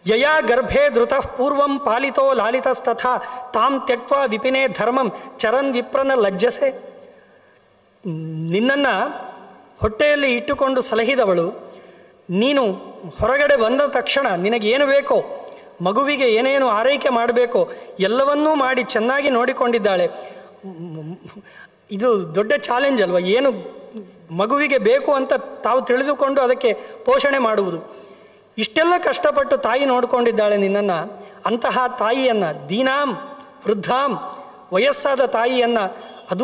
ಯಯಾ ಗರ್ಭೆ ಧೃತಃ ಪೂರ್ವಂ ಪಾಲಿತೋ ಲಾಲಿತಸ್ತಥಾ ತಾಂ ತ್ಯಕ್ವ ವಿಪಿನೇ ಧರ್ಮಂ ಚರನ್ ವಿಪ್ರನ ಲಜ್ಜಸೆ ನಿನ್ನನ್ನು ಹೊಟ್ಟೆಯಲ್ಲಿ ಇಟ್ಟುಕೊಂಡು ಸಲಹಿದವಳು ನೀನು ಹೊರಗಡೆ ಬಂದ ತಕ್ಷಣ ನಿನಗೇನು ಬೇಕೋ ಮಗುವಿಗೆ ಏನೇನು ಆರೈಕೆ ಮಾಡಬೇಕೋ ಎಲ್ಲವನ್ನೂ ಮಾಡಿ ಚೆನ್ನಾಗಿ ನೋಡಿಕೊಂಡಿದ್ದಾಳೆ ಮ್, ಇದು ದೊಡ್ಡ ಚಾಲೆಂಜ್ ಅಲ್ವಾ ಏನು ಮಗುವಿಗೆ ಬೇಕು ಅಂತ ತಾವು ತಿಳಿದುಕೊಂಡು ಅದಕ್ಕೆ ಪೋಷಣೆ ಮಾಡುವುದು ಇಷ್ಟೆಲ್ಲ ಕಷ್ಟಪಟ್ಟು ತಾಯಿ ನೋಡಿಕೊಂಡಿದ್ದಾಳೆ ನಿನ್ನನ್ನು ಅಂತಹ ತಾಯಿಯನ್ನು ದೀನಾಂ ವೃದ್ಧಾಂ ವಯಸ್ಸಾದ ತಾಯಿಯನ್ನು ಅದು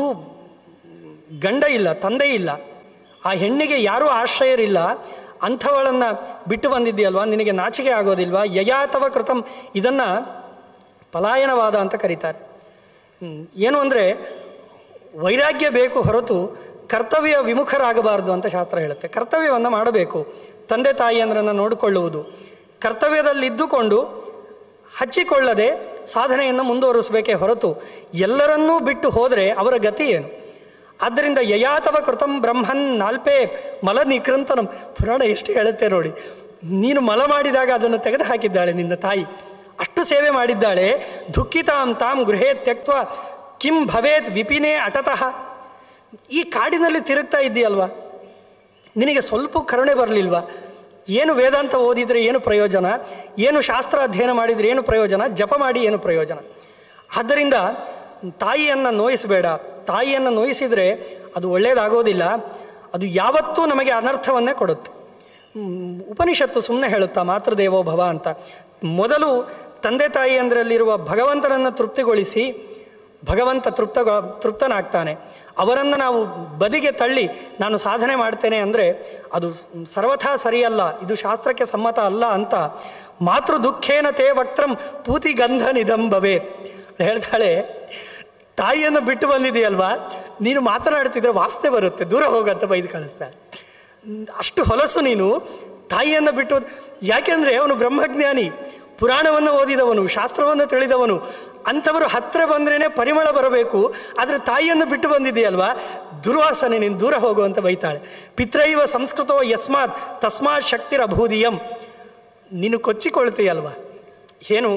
ಗಂಡ ಇಲ್ಲ ತಂದೆ ಇಲ್ಲ ಆ ಹೆಣ್ಣಿಗೆ ಯಾರೂ ಆಶ್ರಯರಿಲ್ಲ ಅಂಥವಳನ್ನು ಬಿಟ್ಟು ಬಂದಿದ್ದೀಯಲ್ವಾ ನಿನಗೆ ನಾಚಿಕೆ ಆಗೋದಿಲ್ವಾ ಯಯಾತವ ಕೃತಂ ಇದನ್ನು ಪಲಾಯನವಾದ ಅಂತ ಕರೀತಾರೆ ಹ್ಮ್. ಏನು ಅಂದರೆ ವೈರಾಗ್ಯ ಬೇಕು ಹೊರತು ಕರ್ತವ್ಯ ವಿಮುಖರಾಗಬಾರ್ದು ಅಂತ ಶಾಸ್ತ್ರ ಹೇಳುತ್ತೆ ಕರ್ತವ್ಯವನ್ನು ಮಾಡಬೇಕು ತಂದೆ ತಾಯಿಯಂದ್ರನ್ನು ನೋಡಿಕೊಳ್ಳುವುದು ಕರ್ತವ್ಯದಲ್ಲಿದ್ದುಕೊಂಡು ಹಚ್ಚಿಕೊಳ್ಳದೆ ಸಾಧನೆಯನ್ನು ಮುಂದುವರಿಸಬೇಕೇ ಹೊರತು ಎಲ್ಲರನ್ನೂ ಬಿಟ್ಟು ಹೋದರೆ ಅವರ ಗತಿ ಏನು ಆದ್ದರಿಂದ ಯಯಾತವ ಕೃತಂ ಬ್ರಹ್ಮನ್ ನಾಲ್ಪೆ ಮಲ ನಿಕೃಂತನಂ ಪುರಾಣ ಎಷ್ಟು ಹೇಳುತ್ತೆ ನೋಡಿ ನೀನು ಮಲ ಮಾಡಿದಾಗ ಅದನ್ನು ತೆಗೆದು ಹಾಕಿದ್ದಾಳೆ ನಿನ್ನ ತಾಯಿ ಅಷ್ಟು ಸೇವೆ ಮಾಡಿದ್ದಾಳೆ ದುಃಖಿತಾಂ ತಾಂ ಗೃಹೇ ತ್ಯಕ್ವ ಕಿಂ ಭವೇತ್ ವಿಪಿನೇ ಅಟತಃ ಈ ಕಾಡಿನಲ್ಲಿ ತಿರುಗ್ತಾ ಇದ್ದೀಯಲ್ವಾ ನಿನಗೆ ಸ್ವಲ್ಪ ಕರುಣೆ ಬರಲಿಲ್ವಾ ಏನು ವೇದಾಂತ ಓದಿದರೆ ಏನು ಪ್ರಯೋಜನ ಏನು ಶಾಸ್ತ್ರ ಅಧ್ಯಯನ ಮಾಡಿದರೆ ಏನು ಪ್ರಯೋಜನ ಜಪ ಮಾಡಿ ಏನು ಪ್ರಯೋಜನ ಆದ್ದರಿಂದ ತಾಯಿಯನ್ನು ನೋಯಿಸಬೇಡ ತಾಯಿಯನ್ನು ನೋಯಿಸಿದರೆ ಅದು ಒಳ್ಳೆಯದಾಗೋದಿಲ್ಲ ಅದು ಯಾವತ್ತೂ ನಮಗೆ ಅನರ್ಥವನ್ನೇ ಕೊಡುತ್ತೆ ಹ್ಮ್, ಉಪನಿಷತ್ತು ಸುಮ್ಮನೆ ಹೇಳುತ್ತಾ ಮಾತೃದೇವೋ ಭವ ಅಂತ ಮೊದಲು ತಂದೆ ತಾಯಿ ಅಂದರಲ್ಲಿರುವ ಭಗವಂತನನ್ನು ತೃಪ್ತಿಗೊಳಿಸಿ ಭಗವಂತ ತೃಪ್ತ ತೃಪ್ತನಾಗ್ತಾನೆ ಅವರನ್ನು ನಾವು ಬದಿಗೆ ತಳ್ಳಿ ನಾನು ಸಾಧನೆ ಮಾಡ್ತೇನೆ ಅಂದರೆ ಅದು ಸರ್ವಥಾ ಸರಿಯಲ್ಲ ಇದು ಶಾಸ್ತ್ರಕ್ಕೆ ಸಮ್ಮತ ಅಲ್ಲ ಅಂತ ಮಾತೃ ದುಃಖೇನ ತೇ ವಕ್ತ್ರಂ ಪೂತಿ ಗಂಧ ನಿಧಂ ಭವೇತ್ ಹೇಳ್ತಾಳೆ ತಾಯಿಯನ್ನು ಬಿಟ್ಟು ಬಂದಿದೆಯಲ್ವಾ ನೀನು ಮಾತನಾಡ್ತಿದ್ರೆ ವಾಸನೆ ಬರುತ್ತೆ ದೂರ ಹೋಗಂತ ಬೈದು ಕಳಿಸ್ತಾಳೆ ಅಷ್ಟು ಹೊಲಸು ನೀನು ತಾಯಿಯನ್ನು ಬಿಟ್ಟು ಯಾಕೆಂದರೆ ಅವನು ಬ್ರಹ್ಮಜ್ಞಾನಿ ಪುರಾಣವನ್ನು ಓದಿದವನು ಶಾಸ್ತ್ರವನ್ನು ತಿಳಿದವನು ಅಂಥವರು ಹತ್ತಿರ ಬಂದ್ರೇ ಪರಿಮಳ ಬರಬೇಕು ಆದರೆ ತಾಯಿಯನ್ನು ಬಿಟ್ಟು ಬಂದಿದೆಯಲ್ವಾ ದುರ್ವಾಸನೆ ನೀನು ದೂರ ಹೋಗು ಅಂತ ಬೈತಾಳೆ ಪಿತ್ರೈವ ಸಂಸ್ಕೃತೋ ಯಸ್ಮಾತ್ ತಸ್ಮಾತ್ ಶಕ್ತಿರಭೂದಿಯಂ ನೀನು ಕೊಚ್ಚಿಕೊಳ್ತೀಯಲ್ವಾ ಏನು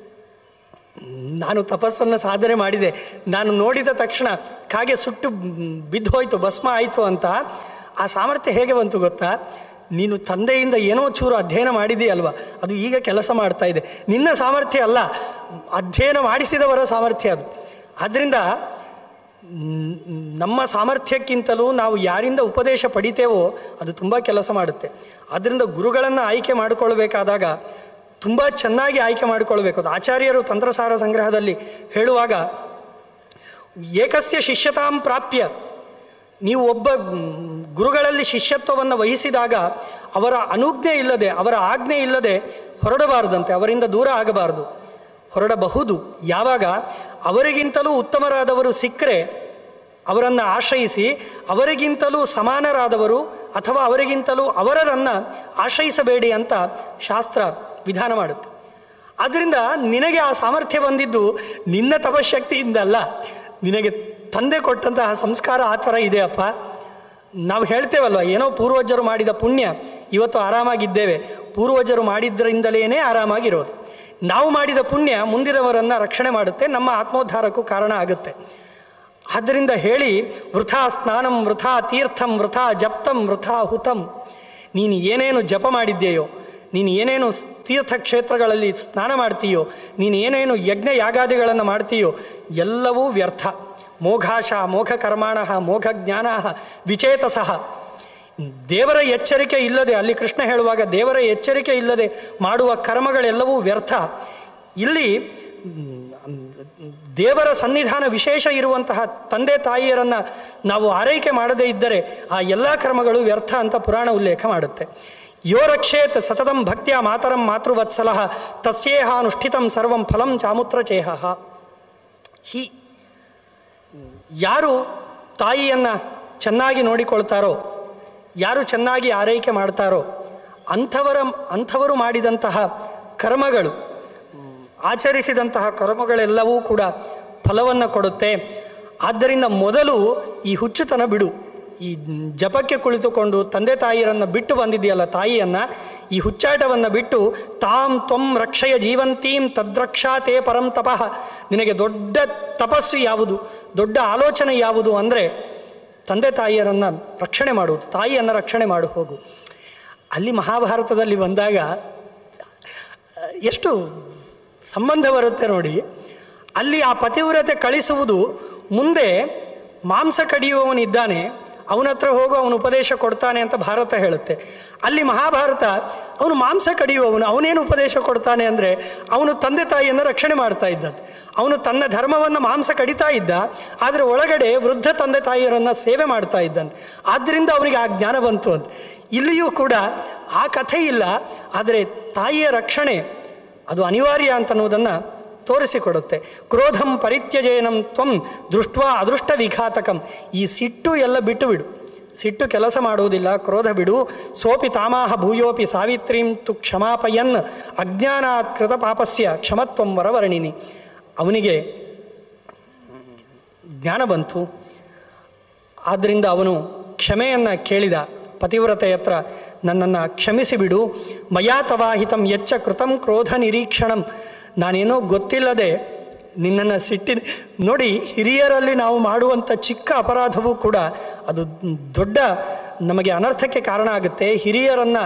ನಾನು ತಪಸ್ಸನ್ನು ಸಾಧನೆ ಮಾಡಿದೆ ನಾನು ನೋಡಿದ ತಕ್ಷಣ ಕಾಗೆ ಸುಟ್ಟು ಬಿದ್ದು ಹೋಯ್ತು ಭಸ್ಮ ಆಯಿತು ಅಂತ ಆ ಸಾಮರ್ಥ್ಯ ಹೇಗೆ ಬಂತು ಗೊತ್ತಾ ನೀನು ತಂದೆಯಿಂದ ಏನೋ ಚೂರು ಅಧ್ಯಯನ ಮಾಡಿದೆಯಲ್ವ ಅದು ಈಗ ಕೆಲಸ ಮಾಡ್ತಾ ಇದೆ ನಿನ್ನ ಸಾಮರ್ಥ್ಯ ಅಲ್ಲ ಅಧ್ಯಯನ ಮಾಡಿಸಿದವರ ಸಾಮರ್ಥ್ಯ ಅದು ಆದ್ದರಿಂದ ಮ್, ನಮ್ಮ ಸಾಮರ್ಥ್ಯಕ್ಕಿಂತಲೂ ನಾವು ಯಾರಿಂದ ಉಪದೇಶ ಪಡಿತೇವೋ ಅದು ತುಂಬ ಕೆಲಸ ಮಾಡುತ್ತೆ ಆದ್ದರಿಂದ ಗುರುಗಳನ್ನು ಆಯ್ಕೆ ಮಾಡಿಕೊಳ್ಬೇಕಾದಾಗ ತುಂಬ ಚೆನ್ನಾಗಿ ಆಯ್ಕೆ ಮಾಡಿಕೊಳ್ಬೇಕು ಅದು ಆಚಾರ್ಯರು ತಂತ್ರಸಾರ ಸಂಗ್ರಹದಲ್ಲಿ ಹೇಳುವಾಗ ಏಕಸ್ಯ ಶಿಷ್ಯತಾಂ ಪ್ರಾಪ್ಯ ನೀವು ಒಬ್ಬ ಮ್, ಗುರುಗಳಲ್ಲಿ ಶಿಷ್ಯತ್ವವನ್ನು ವಹಿಸಿದಾಗ ಅವರ ಅನುಜ್ಞೆ ಇಲ್ಲದೆ ಅವರ ಆಜ್ಞೆ ಇಲ್ಲದೆ ಹೊರಡಬಾರದಂತೆ ಅವರಿಂದ ದೂರ ಆಗಬಾರದು ಹೊರಡಬಹುದು ಯಾವಾಗ ಅವರಿಗಿಂತಲೂ ಉತ್ತಮರಾದವರು ಸಿಕ್ಕರೆ ಅವರನ್ನು ಆಶ್ರಯಿಸಿ ಅವರಿಗಿಂತಲೂ ಸಮಾನರಾದವರು ಅಥವಾ ಅವರಿಗಿಂತಲೂ ಅವರನ್ನು ಆಶ್ರಯಿಸಬೇಡಿ ಅಂತ ಶಾಸ್ತ್ರ ವಿಧಾನ ಮಾಡುತ್ತೆ ಆದ್ದರಿಂದ ನಿನಗೆ ಆ ಸಾಮರ್ಥ್ಯ ಬಂದಿದ್ದು ನಿನ್ನ ತಪಶಕ್ತಿಯಿಂದ ಅಲ್ಲ ನಿನಗೆ ತಂದೆ ಕೊಟ್ಟಂತಹ ಸಂಸ್ಕಾರ ಆ ಥರ ಇದೆಯಪ್ಪ ನಾವು ಹೇಳ್ತೇವಲ್ವ ಏನೋ ಪೂರ್ವಜರು ಮಾಡಿದ ಪುಣ್ಯ ಇವತ್ತು ಆರಾಮಾಗಿದ್ದೇವೆ ಪೂರ್ವಜರು ಮಾಡಿದ್ದರಿಂದಲೇ ಆರಾಮಾಗಿರೋದು ನಾವು ಮಾಡಿದ ಪುಣ್ಯ ಮುಂದಿನವರನ್ನು ರಕ್ಷಣೆ ಮಾಡುತ್ತೆ ನಮ್ಮ ಆತ್ಮೋದ್ಧಾರಕ್ಕೂ ಕಾರಣ ಆಗುತ್ತೆ ಆದ್ದರಿಂದ ಹೇಳಿ ವೃಥಾ ಸ್ನಾನಂ ವೃಥಾ ತೀರ್ಥಂ ವೃಥಾ ಜಪ್ತಂ ವೃಥಾ ಹುತಂ ನೀನು ಏನೇನು ಜಪ ಮಾಡಿದ್ದೀಯೋ ನೀನು ಏನೇನು ತೀರ್ಥಕ್ಷೇತ್ರಗಳಲ್ಲಿ ಸ್ನಾನ ಮಾಡ್ತೀಯೋ ನೀನು ಏನೇನು ಯಜ್ಞ ಯಾಗಾದಿಗಳನ್ನು ಮಾಡ್ತೀಯೋ ಎಲ್ಲವೂ ವ್ಯರ್ಥ ಮೋಘಾಶ ಮೋಘ ಕರ್ಮಾಣ ಮೋಘ ಜ್ಞಾನ ವಿಚೇತಸಃ ದೇವರ ಎಚ್ಚರಿಕೆ ಇಲ್ಲದೆ ಅಲ್ಲಿ ಕೃಷ್ಣ ಹೇಳುವಾಗ ದೇವರ ಎಚ್ಚರಿಕೆ ಇಲ್ಲದೆ ಮಾಡುವ ಕರ್ಮಗಳೆಲ್ಲವೂ ವ್ಯರ್ಥ ಇಲ್ಲಿ ಮ್, ದೇವರ ಸನ್ನಿಧಾನ ವಿಶೇಷ ಇರುವಂತಹ ತಂದೆ ತಾಯಿಯರನ್ನು ನಾವು ಆರೈಕೆ ಮಾಡದೇ ಇದ್ದರೆ ಆ ಎಲ್ಲ ಕರ್ಮಗಳು ವ್ಯರ್ಥ ಅಂತ ಪುರಾಣ ಉಲ್ಲೇಖ ಮಾಡುತ್ತೆ ಯೋ ರಕ್ಷೇತ್ ಸತತಂ ಭಕ್ತಿಯ ಮಾತರಂ ಮಾತೃವತ್ಸಲ ತಸ್ಯೇಹಾನುಷ್ಠಿತಂ ಸರ್ವಂ ಫಲಂ ಚಾಮುತ್ರಚೇಹ ಹಿ ಯಾರು ತಾಯಿಯನ್ನು ಚೆನ್ನಾಗಿ ನೋಡಿಕೊಳ್ತಾರೋ ಯಾರು ಚೆನ್ನಾಗಿ ಆರೈಕೆ ಮಾಡ್ತಾರೋ ಅಂಥವರ ಅಂಥವರು ಮಾಡಿದಂತಹ ಕರ್ಮಗಳು ಆಚರಿಸಿದಂತಹ ಕರ್ಮಗಳೆಲ್ಲವೂ ಕೂಡ ಫಲವನ್ನು ಕೊಡುತ್ತೆ ಆದ್ದರಿಂದ ಮೊದಲು ಈ ಹುಚ್ಚುತನ ಬಿಡು ಈ ಜಪಕ್ಕೆ ಕುಳಿತುಕೊಂಡು ತಂದೆ ತಾಯಿಯರನ್ನು ಬಿಟ್ಟು ಬಂದಿದೆಯಲ್ಲ ತಾಯಿಯನ್ನು ಈ ಹುಚ್ಚಾಟವನ್ನು ಬಿಟ್ಟು ತಾಂ ತ್ವಂ ರಕ್ಷಯ ಜೀವಂತೀಂ ತದ್ರಕ್ಷಾ ತೇ ಪರಂ ತಪಃ ನಿನಗೆ ದೊಡ್ಡ ತಪಸ್ಸು ಯಾವುದು ದೊಡ್ಡ ಆಲೋಚನೆ ಯಾವುದು ಅಂದರೆ ತಂದೆ ತಾಯಿಯರನ್ನು ರಕ್ಷಣೆ ಮಾಡುವುದು ತಾಯಿಯನ್ನು ರಕ್ಷಣೆ ಮಾಡು ಹೋಗು ಅಲ್ಲಿ ಮಹಾಭಾರತದಲ್ಲಿ ಬಂದಾಗ ಎಷ್ಟು ಸಂಬಂಧ ಬರುತ್ತೆ ನೋಡಿ ಅಲ್ಲಿ ಆ ಪತಿವ್ರತೆ ಕಳಿಸುವುದು ಮುಂದೆ ಮಾಂಸ ಕಡಿಯುವವನಿದ್ದಾನೆ ಅವನ ಹತ್ರ ಹೋಗು ಅವನು ಉಪದೇಶ ಕೊಡ್ತಾನೆ ಅಂತ ಭಾರತ ಹೇಳುತ್ತೆ ಅಲ್ಲಿ ಮಹಾಭಾರತ ಅವನು ಮಾಂಸ ಕಡಿಯುವವನು ಅವನೇನು ಉಪದೇಶ ಕೊಡ್ತಾನೆ ಅಂದರೆ ಅವನು ತಂದೆ ತಾಯಿಯನ್ನು ರಕ್ಷಣೆ ಮಾಡ್ತಾ ಇದ್ದದ್ದು ಅವನು ತನ್ನ ಧರ್ಮವನ್ನು ಮಾಂಸ ಕಡಿತಾ ಇದ್ದ ಆದರೆ ಒಳಗಡೆ ವೃದ್ಧ ತಂದೆ ತಾಯಿಯರನ್ನು ಸೇವೆ ಮಾಡ್ತಾ ಇದ್ದಾನೆ ಆದ್ದರಿಂದ ಅವನಿಗೆ ಆ ಜ್ಞಾನ ಬಂತು ಅಂತ ಇಲ್ಲಿಯೂ ಕೂಡ ಆ ಕಥೆ ಇಲ್ಲ ಆದರೆ ತಾಯಿಯ ರಕ್ಷಣೆ ಅದು ಅನಿವಾರ್ಯ ಅಂತನ್ನುವುದನ್ನು ತೋರಿಸಿಕೊಡುತ್ತೆ ಕ್ರೋಧಂ ಪರಿತ್ಯಜೇನಂ ತ್ವಂ ದೃಷ್ಟ ಅದೃಷ್ಟ ವಿಘಾತಕಂ ಈ ಸಿಟ್ಟು ಎಲ್ಲ ಬಿಟ್ಟು ಬಿಡು ಸಿಟ್ಟು ಕೆಲಸ ಮಾಡುವುದಿಲ್ಲ ಕ್ರೋಧ ಬಿಡು ಸೋಪಿ ತಾಮಾಹ ಭೂಯೋಪಿ ಸಾವಿತ್ರೀಂ ತು ಕ್ಷಮಾಪಯನ್ ಅಜ್ಞಾನಾತ್ ಕೃತ ಪಾಪಸ್ಯ ಕ್ಷಮತ್ವಂ ವರವರ್ಣಿನಿ ಅವನಿಗೆ ಜ್ಞಾನ ಬಂತು ಆದ್ದರಿಂದ ಅವನು ಕ್ಷಮೆಯನ್ನು ಕೇಳಿದ ಪತಿವ್ರತೆ ಹತ್ರ ನನ್ನನ್ನು ಕ್ಷಮಿಸಿಬಿಡು ಮಯಾ ತವಾಹಿತಂ ಎಚ್ಚ ಕೃತಂ ಕ್ರೋಧ ನಿರೀಕ್ಷಣಂ ನಾನೇನೋ ಗೊತ್ತಿಲ್ಲದೆ ನಿನ್ನನ್ನು ಸಿಟ್ಟಿದ ನೋಡಿ ಹಿರಿಯರಲ್ಲಿ ನಾವು ಮಾಡುವಂಥ ಚಿಕ್ಕ ಅಪರಾಧವೂ ಕೂಡ ಅದು ದೊಡ್ಡ ನಮಗೆ ಅನರ್ಥಕ್ಕೆ ಕಾರಣ ಆಗುತ್ತೆ ಹಿರಿಯರನ್ನು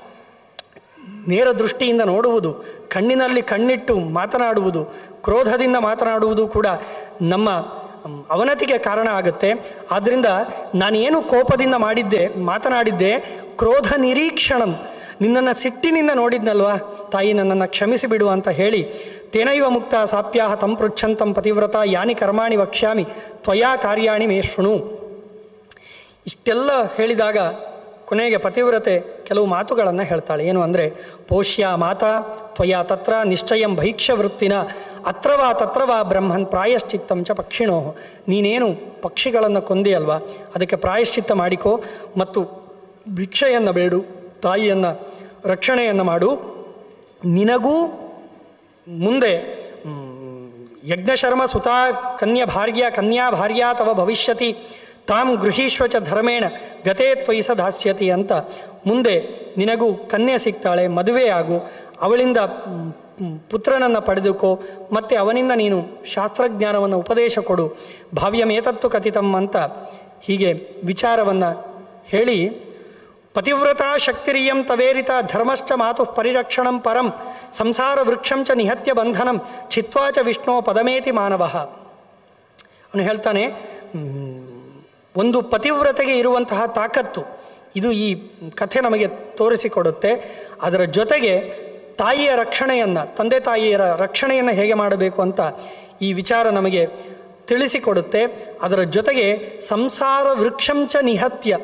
ನೇರ ದೃಷ್ಟಿಯಿಂದ ನೋಡುವುದು ಕಣ್ಣಿನಲ್ಲಿ ಕಣ್ಣಿಟ್ಟು ಮಾತನಾಡುವುದು ಕ್ರೋಧದಿಂದ ಮಾತನಾಡುವುದು ಕೂಡ ನಮ್ಮ ಮ್, ಅವನತಿಗೆ ಕಾರಣ ಆಗುತ್ತೆ ಆದ್ದರಿಂದ ನಾನೇನು ಕೋಪದಿಂದ ಮಾಡಿದ್ದೆ ಮಾತನಾಡಿದ್ದೆ ಕ್ರೋಧ ನಿರೀಕ್ಷಣಂ ನಿನ್ನನ್ನು ಸಿಟ್ಟಿನಿಂದ ನೋಡಿದ್ನಲ್ವಾ ತಾಯಿ ನನ್ನನ್ನು ಕ್ಷಮಿಸಿ ಬಿಡು ಅಂತ ಹೇಳಿ ತೇನೈವ ಮುಕ್ತ ಸಾಪ್ಯಾಹ ತಂ ಪೃಚ್ಛಂತಂ ಪತಿವ್ರತ ಯಾನಿ ಕರ್ಮಾಣಿ ವಕ್ಷ್ಯಾಮಿ ತ್ವಯಾ ಕಾರ್ಯಾಣಿ ಮೇ ಶೃಣು ಇಷ್ಟೆಲ್ಲ ಹೇಳಿದಾಗ ಕೊನೆಗೆ ಪತಿವ್ರತೆ ಕೆಲವು ಮಾತುಗಳನ್ನು ಹೇಳ್ತಾಳೆ ಏನು ಅಂದರೆ ಪೋಷ್ಯ ಮಾತಾ ತ್ವಯಾ ತತ್ರ ನಿಶ್ಚಯಂ ಭೈಕ್ಷ್ಯ ವೃತ್ತಿನ ಅತ್ರವಾ ತತ್ರವಾ ಬ್ರಹ್ಮನ್ ಪ್ರಾಯಶ್ಚಿತ್ತಂ ಚ ಪಕ್ಷಿಣೋ ನೀನೇನು ಪಕ್ಷಿಗಳನ್ನು ಕೊಂದಿಯಲ್ವಾ ಅದಕ್ಕೆ ಪ್ರಾಯಶ್ಚಿತ್ತ ಮಾಡಿಕೋ ಮತ್ತು ಭಿಕ್ಷೆಯನ್ನು ಬೇಡು ತಾಯಿಯನ್ನು ರಕ್ಷಣೆಯನ್ನು ಮಾಡು ನಿನಗೂ ಮುಂದೆ ಮ್, ಯಜ್ಞಶರ್ಮ ಸುತಾ ಕನ್ಯ ಭಾರ್ಯ ಕನ್ಯಾ ಭಾರ್ಯ ತವ ಭವಿಷ್ಯತಿ ತಾಂ ಗೃಹೀಶ್ವ ಚ ಧರ್ಮೇಣ ಗತೇ ತ್ವಯಿಸ ದಾಸ್ಯತಿ ಅಂತ ಮುಂದೆ ನಿನಗೂ ಕನ್ಯೆ ಸಿಗ್ತಾಳೆ ಮದುವೆ ಆಗು ಅವಳಿಂದ ಮ್, ಮ್, ಪುತ್ರನನ್ನು ಪಡೆದುಕೋ ಮತ್ತು ಅವನಿಂದ ನೀನು ಶಾಸ್ತ್ರಜ್ಞಾನವನ್ನು ಉಪದೇಶ ಕೊಡು ಭಾವ್ಯಮೇತತ್ತು ಕಥಿತಂ ಅಂತ ಹೀಗೆ ವಿಚಾರವನ್ನು ಹೇಳಿ ಪತಿವ್ರತಾ ಶಕ್ತಿರಿಯಂ ತವೇರಿತ ಧರ್ಮಶ್ಚ ಮಾತು ಪರಿರಕ್ಷಣಂ ಪರಂ ಸಂಸಾರ ವೃಕ್ಷಂ ಚ ನಿಹತ್ಯ ಬಂಧನಂ ಚಿತ್ವಾ ಚ ವಿಷ್ಣು ಪದಮೇತಿ ಮಾನವ ಅವನು ಹೇಳ್ತಾನೆ "ಹ್ಮ್, ಒಂದು ಪತಿವ್ರತೆಗೆ ಇರುವಂತಹ ತಾಕತ್ತು ಇದು ಈ ಕಥೆ ನಮಗೆ ತೋರಿಸಿಕೊಡುತ್ತೆ ಅದರ ಜೊತೆಗೆ ತಾಯಿಯ ರಕ್ಷಣೆಯನ್ನು ತಂದೆ ತಾಯಿಯರ ರಕ್ಷಣೆಯನ್ನು ಹೇಗೆ ಮಾಡಬೇಕು ಅಂತ ಈ ವಿಚಾರ ನಮಗೆ ತಿಳಿಸಿಕೊಡುತ್ತೆ ಅದರ ಜೊತೆಗೆ ಸಂಸಾರ ವೃಕ್ಷಂಚ ನಿಹತ್ಯ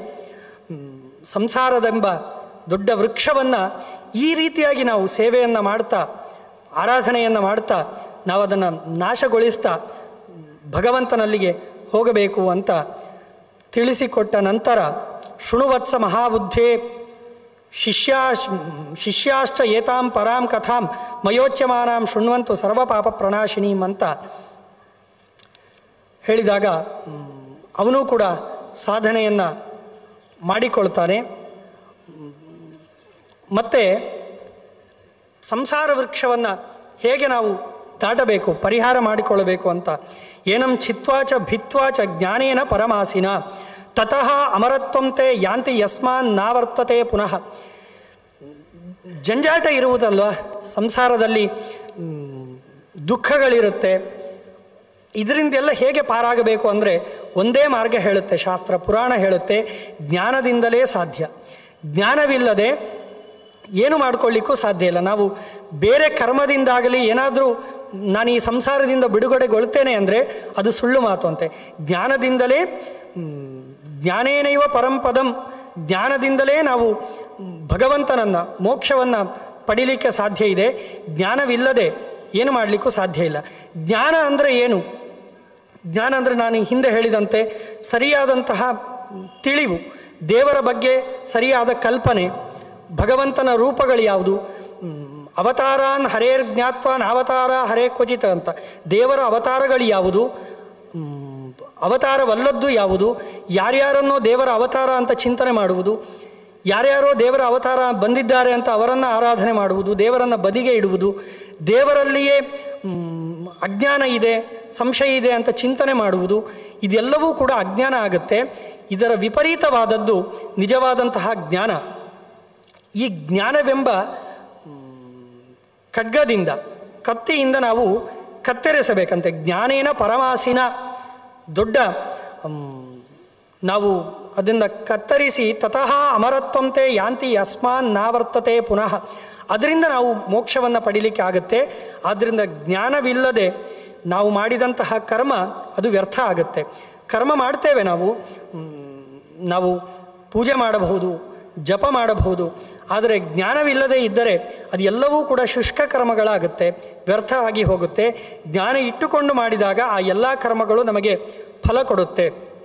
ಸಂಸಾರದೆಂಬ ದೊಡ್ಡ ವೃಕ್ಷವನ್ನು ಈ ರೀತಿಯಾಗಿ ನಾವು ಸೇವೆಯನ್ನು ಮಾಡ್ತಾ ಆರಾಧನೆಯನ್ನು ಮಾಡ್ತಾ ನಾವು ಅದನ್ನು ನಾಶಗೊಳಿಸ್ತಾ ಭಗವಂತನಲ್ಲಿಗೆ ಹೋಗಬೇಕು ಅಂತ ತಿಳಿಸಿಕೊಟ್ಟ ನಂತರ ಶೃಣುವತ್ಸ ಮಹಾಬುದ್ಧೇ ಶಿಷ್ಯಾ ಶಿಷ್ಯಾಶ್ಚ ಏತಾಂ ಪರಾಂ ಕಥಾಂ ಮಯೋಚ್ಯಮಾನಾಂ ಶೃಣ್ವಂತು ಸರ್ವಪಾಪ ಪ್ರಣಾಶಿನೀಂ ಅಂತ ಹೇಳಿದಾಗ ಮ್, ಅವನೂ ಕೂಡ ಸಾಧನೆಯನ್ನು ಮಾಡಿಕೊಳ್ತಾನೆ ಮತ್ತು ಸಂಸಾರ ವೃಕ್ಷವನ್ನು ಹೇಗೆ ನಾವು ದಾಟಬೇಕು ಪರಿಹಾರ ಮಾಡಿಕೊಳ್ಳಬೇಕು ಅಂತ ಏನಂ ಚಿತ್ವಾಚ ಭಿತ್ವಾಚ ಜ್ಞಾನೇನ ಪರಮಾಸಿನ ತತಃ ಅಮರತ್ವಂತೆ ಯಾಂತಿ ಯಸ್ಮಾನ್ ನಾವರ್ತತೆ ಪುನಃ ಜಂಜಾಟ ಇರುವುದಲ್ವ ಸಂಸಾರದಲ್ಲಿ ಮ್, ದುಃಖಗಳಿರುತ್ತೆ ಇದರಿಂದೆಲ್ಲ ಹೇಗೆ ಪಾರಾಗಬೇಕು ಅಂದರೆ ಒಂದೇ ಮಾರ್ಗ ಹೇಳುತ್ತೆ ಶಾಸ್ತ್ರ ಪುರಾಣ ಹೇಳುತ್ತೆ ಜ್ಞಾನದಿಂದಲೇ ಸಾಧ್ಯ ಜ್ಞಾನವಿಲ್ಲದೆ ಏನು ಮಾಡ್ಕೊಳ್ಳಿಕ್ಕೂ ಸಾಧ್ಯ ಇಲ್ಲ ನಾವು ಬೇರೆ ಕರ್ಮದಿಂದಾಗಲಿ ಏನಾದರೂ ನಾನು ಈ ಸಂಸಾರದಿಂದ ಬಿಡುಗಡೆಗೊಳ್ತೇನೆ ಅಂದರೆ ಅದು ಸುಳ್ಳು ಮಾತು ಅಂತೆ ಜ್ಞಾನದಿಂದಲೇ ಮ್, ಜ್ಞಾನೇನೈವ ಪರಂಪದಂ ಜ್ಞಾನದಿಂದಲೇ ನಾವು ಮ್, ಭಗವಂತನನ್ನು ಮೋಕ್ಷವನ್ನು ಪಡಿಲಿಕ್ಕೆ ಸಾಧ್ಯ ಇದೆ ಜ್ಞಾನವಿಲ್ಲದೆ ಏನು ಮಾಡಲಿಕ್ಕೂ ಸಾಧ್ಯ ಇಲ್ಲ ಜ್ಞಾನ ಅಂದರೆ ಏನು ಜ್ಞಾನ ಅಂದರೆ ನಾನು ಹಿಂದೆ ಹೇಳಿದಂತೆ ಸರಿಯಾದಂತಹ ತಿಳಿವು ದೇವರ ಬಗ್ಗೆ ಸರಿಯಾದ ಕಲ್ಪನೆ ಭಗವಂತನ ರೂಪಗಳು ಯಾವುದು ಮ್, ಅವತಾರಾನ್ ಹರೇರ್ ಜ್ಞಾತ್ವಾನ್ ಅವತಾರ ಹರೇ ಕ್ವಚಿತ ಅಂತ ದೇವರ ಅವತಾರಗಳು ಯಾವುದು ಮ್, ಅವತಾರವಲ್ಲದ್ದು ಯಾವುದು ಯಾರ್ಯಾರನ್ನೋ ದೇವರ ಅವತಾರ ಅಂತ ಚಿಂತನೆ ಮಾಡುವುದು ಯಾರ್ಯಾರೋ ದೇವರ ಅವತಾರ ಬಂದಿದ್ದಾರೆ ಅಂತ ಅವರನ್ನು ಆರಾಧನೆ ಮಾಡುವುದು ದೇವರನ್ನು ಬದಿಗೆ ಇಡುವುದು ದೇವರಲ್ಲಿಯೇ ಮ್, ಅಜ್ಞಾನ ಇದೆ ಸಂಶಯ ಇದೆ ಅಂತ ಚಿಂತನೆ ಮಾಡುವುದು ಇದೆಲ್ಲವೂ ಕೂಡ ಅಜ್ಞಾನ ಆಗುತ್ತೆ ಇದರ ವಿಪರೀತವಾದದ್ದು ನಿಜವಾದಂತಹ ಜ್ಞಾನ ಈ ಜ್ಞಾನವೆಂಬ ಖಡ್ಗದಿಂದ ಕತ್ತಿಯಿಂದ ನಾವು ಕತ್ತರಿಸಬೇಕಂತೆ ಜ್ಞಾನೇನ ಪರಮಾಸಿನ ದೊಡ್ಡ ಮ್, ನಾವು ಅದನ್ನು ಕತ್ತರಿಸಿ ತತಃ ಅಮರತ್ವಂತೆ ಯಾಂತಿ ಅಸ್ಮಾನ್ ನಾವರ್ತತೆ ಪುನಃ ಅದರಿಂದ ನಾವು ಮೋಕ್ಷವನ್ನು ಪಡೀಲಿಕ್ಕೆ ಆಗುತ್ತೆ ಆದ್ದರಿಂದ ಜ್ಞಾನವಿಲ್ಲದೆ ನಾವು ಮಾಡಿದಂತಹ ಕರ್ಮ ಅದು ವ್ಯರ್ಥ ಆಗುತ್ತೆ ಕರ್ಮ ಮಾಡ್ತೇವೆ ನಾವು ಮ್, ನಾವು ಪೂಜೆ ಮಾಡಬಹುದು ಜಪ ಮಾಡಬಹುದು ಆದರೆ ಜ್ಞಾನವಿಲ್ಲದೆ ಇದ್ದರೆ ಅದು ಎಲ್ಲವೂ ಕೂಡ ಶುಷ್ಕ ಕರ್ಮಗಳಾಗುತ್ತೆ ವ್ಯರ್ಥ ಆಗಿ ಹೋಗುತ್ತೆ ಜ್ಞಾನ ಇಟ್ಟುಕೊಂಡು ಮಾಡಿದಾಗ ಆ ಎಲ್ಲ ಕರ್ಮಗಳು ನಮಗೆ ಫಲ ಕೊಡುತ್ತೆ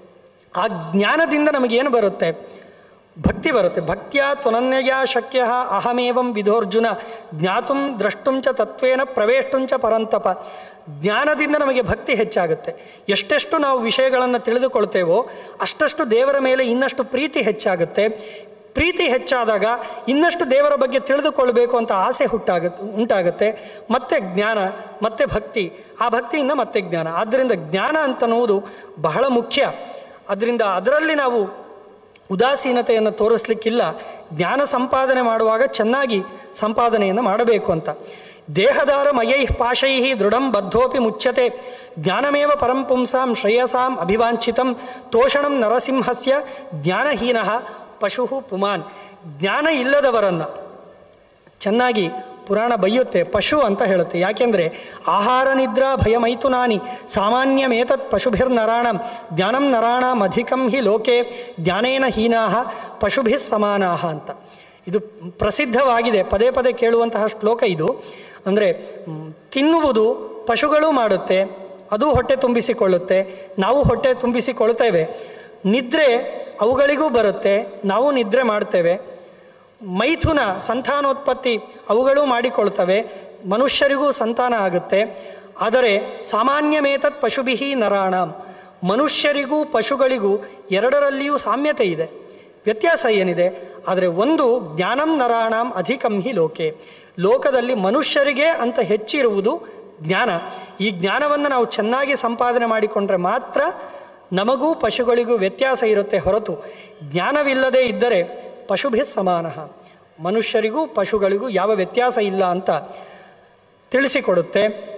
ಆ ಜ್ಞಾನದಿಂದ ನಮಗೇನು ಬರುತ್ತೆ ಭಕ್ತಿ ಬರುತ್ತೆ ಭಕ್ತಿಯ ತ್ವನನ್ಯಯ ಶಕ್ಯ ಅಹಮೇವಂ ವಿಧೋರ್ಜುನ ಜ್ಞಾತುಂ ದ್ರಷ್ಟುಂಚ ತತ್ವೇನ ಪ್ರವೇಷ್ಟುಂಚ ಪರಂತಪ ಜ್ಞಾನದಿಂದ ನಮಗೆ ಭಕ್ತಿ ಹೆಚ್ಚಾಗುತ್ತೆ ಎಷ್ಟೆಷ್ಟು ನಾವು ವಿಷಯಗಳನ್ನು ತಿಳಿದುಕೊಳ್ತೇವೋ ಅಷ್ಟಷ್ಟು ದೇವರ ಮೇಲೆ ಇನ್ನಷ್ಟು ಪ್ರೀತಿ ಹೆಚ್ಚಾಗುತ್ತೆ ಪ್ರೀತಿ ಹೆಚ್ಚಾದಾಗ ಇನ್ನಷ್ಟು ದೇವರ ಬಗ್ಗೆ ತಿಳಿದುಕೊಳ್ಬೇಕು ಅಂತ ಆಸೆ ಹುಟ್ಟಾಗುತ್ತೆ ಉಂಟಾಗುತ್ತೆ ಮತ್ತೆ ಜ್ಞಾನ ಮತ್ತೆ ಭಕ್ತಿ ಆ ಭಕ್ತಿಯಿಂದ ಮತ್ತೆ ಜ್ಞಾನ ಆದ್ದರಿಂದ ಜ್ಞಾನ ಅಂತನ್ನುವುದು ಬಹಳ ಮುಖ್ಯ ಅದರಿಂದ ಅದರಲ್ಲಿ ನಾವು ಉದಾಸೀನತೆಯನ್ನು ತೋರಿಸ್ಲಿಕ್ಕಿಲ್ಲ ಜ್ಞಾನ ಸಂಪಾದನೆ ಮಾಡುವಾಗ ಚೆನ್ನಾಗಿ ಸಂಪಾದನೆಯನ್ನು ಮಾಡಬೇಕು ಅಂತ ದೇಹದಾರ ಮಯೈ ಪಾಶೈ ದೃಢಂ ಬದ್ಧೋಪಿ ಮುಚ್ಯತೆ ಜ್ಞಾನಮೇವ ಪರಂ ಪುಂಸಾಂ ಶ್ರೇಯಸಾಂ ಅಭಿವಾಂಛಿತಂ ತೋಷಣಂ ನರಸಿಂಹಸ್ಯ ಜ್ಞಾನಹೀನ ಪಶು ಪುಮಾನ್ ಜ್ಞಾನ ಇಲ್ಲದವರನ್ನು ಚೆನ್ನಾಗಿ ಪುರಾಣ ಬೈಯುತ್ತೆ ಪಶು ಅಂತ ಹೇಳುತ್ತೆ ಯಾಕೆಂದರೆ ಆಹಾರ ನಿದ್ರಾ ಭಯಮೈಥುನಾನಿ ಸಾಮಾನ್ಯಮೇತತ್ ಪಶುಭಿರ್ನರಾಣಂ ಜ್ಞಾನಂ ನರಾಣಂ ಅಧಿಕಂ ಹಿ ಲೋಕೆ ಜ್ಞಾನೇನ ಹೀನಾ ಪಶುಭಿ ಸಮಾನಾಹ ಅಂತ ಇದು ಪ್ರಸಿದ್ಧವಾಗಿದೆ ಪದೇ ಪದೇ ಕೇಳುವಂತಹ ಶ್ಲೋಕ ಇದು ಅಂದರೆ ಮ್, ತಿನ್ನುವುದು ಪಶುಗಳು ಮಾಡುತ್ತೆ ಅದು ಹೊಟ್ಟೆ ತುಂಬಿಸಿಕೊಳ್ಳುತ್ತೆ ನಾವು ಹೊಟ್ಟೆ ತುಂಬಿಸಿಕೊಳ್ತೇವೆ ನಿದ್ರೆ ಅವುಗಳಿಗೂ ಬರುತ್ತೆ ನಾವು ನಿದ್ರೆ ಮಾಡ್ತೇವೆ ಮೈಥುನ ಸಂತಾನೋತ್ಪತ್ತಿ ಅವುಗಳು ಮಾಡಿಕೊಳ್ತವೆ ಮನುಷ್ಯರಿಗೂ ಸಂತಾನ ಆಗುತ್ತೆ ಆದರೆ ಸಾಮಾನ್ಯಮೇತತ್ ಪಶುಭಿಹಿ ನರಾಣ ಮನುಷ್ಯರಿಗೂ ಪಶುಗಳಿಗೂ ಎರಡರಲ್ಲಿಯೂ ಸಾಮ್ಯತೆ ಇದೆ ವ್ಯತ್ಯಾಸ ಏನಿದೆ ಆದರೆ ಒಂದು ಜ್ಞಾನಂ ನರಾಣಂ ಅಧಿಕಂ ಹಿ ಲೋಕೆ ಲೋಕದಲ್ಲಿ ಮನುಷ್ಯರಿಗೆ ಅಂತ ಹೆಚ್ಚಿರುವುದು ಜ್ಞಾನ ಈ ಜ್ಞಾನವನ್ನು ನಾವು ಚೆನ್ನಾಗಿ ಸಂಪಾದನೆ ಮಾಡಿಕೊಂಡ್ರೆ ಮಾತ್ರ ನಮಗೂ ಪಶುಗಳಿಗೂ ವ್ಯತ್ಯಾಸ ಇರುತ್ತೆ ಹೊರತು ಜ್ಞಾನವಿಲ್ಲದೆ ಇದ್ದರೆ ಪಶುಭಿ ಸಮಾನ ಮನುಷ್ಯರಿಗೂ ಪಶುಗಳಿಗೂ ಯಾವ ವ್ಯತ್ಯಾಸ ಇಲ್ಲ ಅಂತ ತಿಳಿಸಿಕೊಡುತ್ತೆ